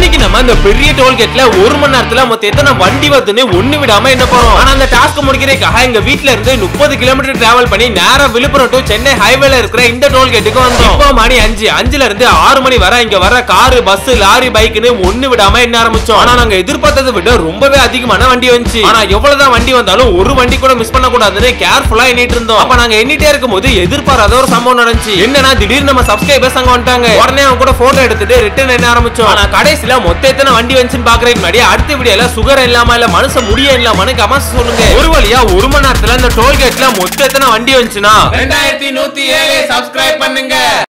இன்னைக்கு நம்ம இந்த பெரிய டோல்கேட்ல ஒரு மணி நேரத்துல மொத்தம் எத்தனை வண்டி வருதுன்னு ஒண்ணு விடாம என்ன போறோம் ஆனா அந்த டாஸ்க் முடிக்கிறதுக்காக எங்க வீட்ல இருந்து முப்பது கிலோமீட்டர் டிராவல் பண்ணி நேரா விழுப்புரம் டு சென்னை ஹைவேல இருக்கிற இந்த டோல்கேட்டுக்கு வந்தோம் இப்போ மணி அஞ்சு அஞ்சுல இருந்து ஆறு மணி வரை இங்க வர காரு பஸ் லாரி பைக்னு ஒண்ணு விடாம என்ன ஆரம்பிச்சோம் ஆனா நாங்க எதிர்பார்த்ததை விட ரொம்பவே அதிகமான வண்டி வந்துச்சு ஆனா எவ்வளவுதான் வண்டி வந்தாலும் ஒரு வண்டி கூட மிஸ் பண்ண கூடாதுன்னு கேர்ஃபுல்லா எண்ணிட்டு இருந்தோம் அப்ப நாங்க எண்ணிட்டே இருக்கும்போது எதிர்பாராத ஒரு சம்பவம் நடந்துச்சு என்னன்னா திடீர்னு நம்ம சப்ஸ்கிரைபர்ஸ் அங்க வந்துட்டாங்க உடனே அவங்க கூட போட்டோ எடுத்துட்டு ரிட்டர்ன் என்ன ஆரம்பிச்சோம் ஆனா கடைசியில மொத்த எத்தனை வண்டி வந்துச்சுன்னு பாக்குறதுக்கு முன்னாடி அடுத்த வீடியோல சுகர் இல்லாம இல்ல மனசு முடிய இல்லாமனு கமெண்ட்ஸ் சொல்லுங்க ஒரு வழியா ஒரு மணி நேரத்துல இந்த டோல்கேட்ல மொத்த எத்தனை வண்டி வந்துச்சுன்னா ரெண்டாயிரத்தி நூத்தி ஏழு சப்ஸ்கிரைப் பண்ணுங்க